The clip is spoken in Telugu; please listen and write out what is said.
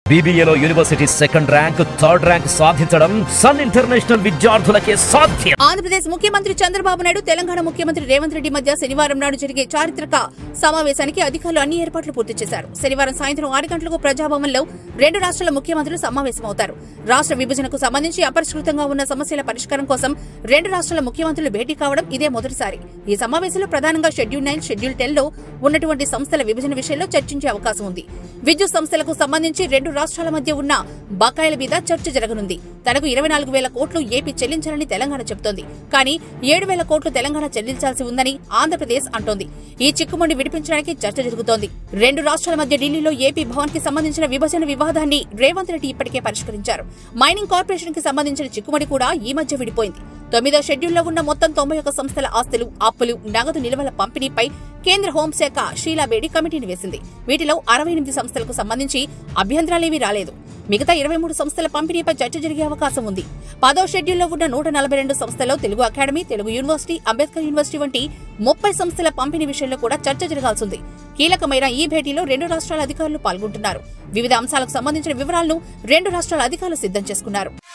బీబీఏలో university second rank third rank సాధించడం సన్ ఇంటర్నేషనల్ విద్యార్థులకే సాధ్యం ఆంధ్రప్రదేశ్ ముఖ్యమంత్రి చంద్రబాబు నాయుడు తెలంగాణ ముఖ్యమంత్రి రేవంత్ రెడ్డి మధ్య శనివారం నాడు జరిగే చారిత్రక సమావేశానికి అధికారులు అన్ని ఏర్పాట్లు పూర్తి చేశారు శనివారం సాయంత్రం ఆరు గంటలకు ప్రజాభవన్లో రెండు రాష్ట్రాల ముఖ్యమంత్రులు సమావేశమవుతారు రాష్ట్ర విభజనకు సంబంధించి అపరిష్కృతంగా ఉన్న సమస్యల పరిష్కారం కోసం రెండు రాష్ట్రాల ముఖ్యమంత్రులు భేటీ కావడం ఇదే మొదటిసారి ఈ సమావేశంలో ప్రధానంగా షెడ్యూల్ నైన్ షెడ్యూల్ టెన్ లో ఉన్నటువంటి సంస్థల విభజన విషయంలో చర్చించే అవకాశం ఉంది విద్యుత్ సంస్థలకు సంబంధించి రెండు రాష్ట్రాల మధ్య ఉన్న బకాయిల మీద చర్చ జరగనుంది తనకు ఇరవై నాలుగు వేల కోట్లు ఏపీ చెల్లించాలని తెలంగాణ చెబుతోంది కానీ ఏడు వేల కోట్లు తెలంగాణ చెల్లించాల్సి ఉందని ఆంధ్రప్రదేశ్ అంటోంది ఈ చిక్కుముండి విడిపించడానికి చర్చ జరుగుతోంది రెండు రాష్ట్రాల మధ్య ఢిల్లీలో ఏపీ భవన్ కి సంబంధించిన విభజన వివాదాన్ని రేవంత్ రెడ్డి ఇప్పటికే పరిష్కరించారు మైనింగ్ కార్పొరేషన్ కి సంబంధించిన చిక్కుముడి కూడా ఈ మధ్య విడిపోయింది తొమ్మిదో షెడ్యూల్లో ఉన్న మొత్తం తొంభై ఒక్క సంస్థల ఆస్తులు అప్పులు నగదు నిల్వల పంపిణీపై కేంద్ర హోంశాఖ షీలాబేడి కమిటీని వేసింది వీటిలో అరవై ఎనిమిది సంస్థలకు సంబంధించి అభ్యంతరాలేవీ రాలేదు మిగతా ఇరవై మూడు సంస్థల పంపిణీపై చర్చ జరిగే అవకాశం ఉంది పదో షెడ్యూల్లో ఉన్న నూట నలభై రెండు సంస్థల్లో Telugu academy Telugu university Ambedkar university వంటి ముప్పై సంస్థల పంపిణీ విషయంలో కూడా చర్చ జరగాల్సింది కీలకమైన ఈ భేటీలో రెండు రాష్ట్రాల అధికారులు పాల్గొంటున్నారు వివిధ అంశాలకు సంబంధించిన వివరాలను రెండు రాష్ట్రాల అధికారులు సిద్ధం చేసుకున్నారు